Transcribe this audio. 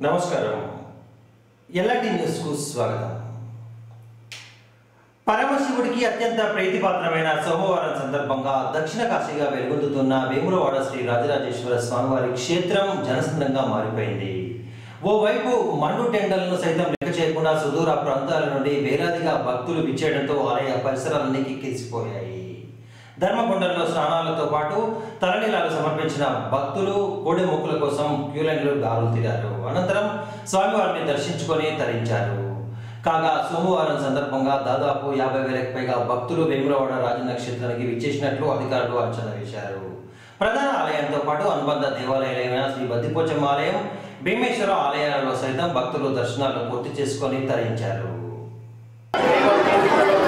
నమస్కారం ఎల్ఆర్టీ న్యూస్కు స్వాగతం పరమశివుడికి అత్యంత ప్రీతిపాత్రమైన సోమవారం సందర్భంగా దక్షిణ కాశీగా వెలుగొందుతున్న వేములవాడ శ్రీ రాజరాజేశ్వర స్వామివారి క్షేత్రం జనసంద్రంగా మారిపోయింది ఓవైపు మండు టెండలను సైతం లెక్క చేయకుండా సుదూర ప్రాంతాల నుండి వేలాదిగా భక్తులు విచ్చేయడంతో ఆలయ పరిసరాలన్నీ కిక్కిసిపోయాయి ధర్మకొండల్లో స్నానాలతో పాటు తలనీలాలు సమర్పించిన భక్తులు కోడి మొక్కుల కోసం క్యూలైన్లు దారులు తిరారు అనంతరం స్వామివారిని దర్శించుకొని తరించారు కాగా సోమవారం సందర్భంగా దాదాపు యాభై వేలకు పైగా భక్తులు వేములవాడ రాజనక్షత్రానికి విచ్చేసినట్లు అధికారులు అంచనా వేశారు ప్రధాన ఆలయంతో పాటు అనుబంధ దేవాలయాలైన శ్రీ బద్దిపోచమ్మ ఆలయం భీమేశ్వర ఆలయాలలో సైతం భక్తులు దర్శనాలు పూర్తి చేసుకొని తరించారు శ్రీవారి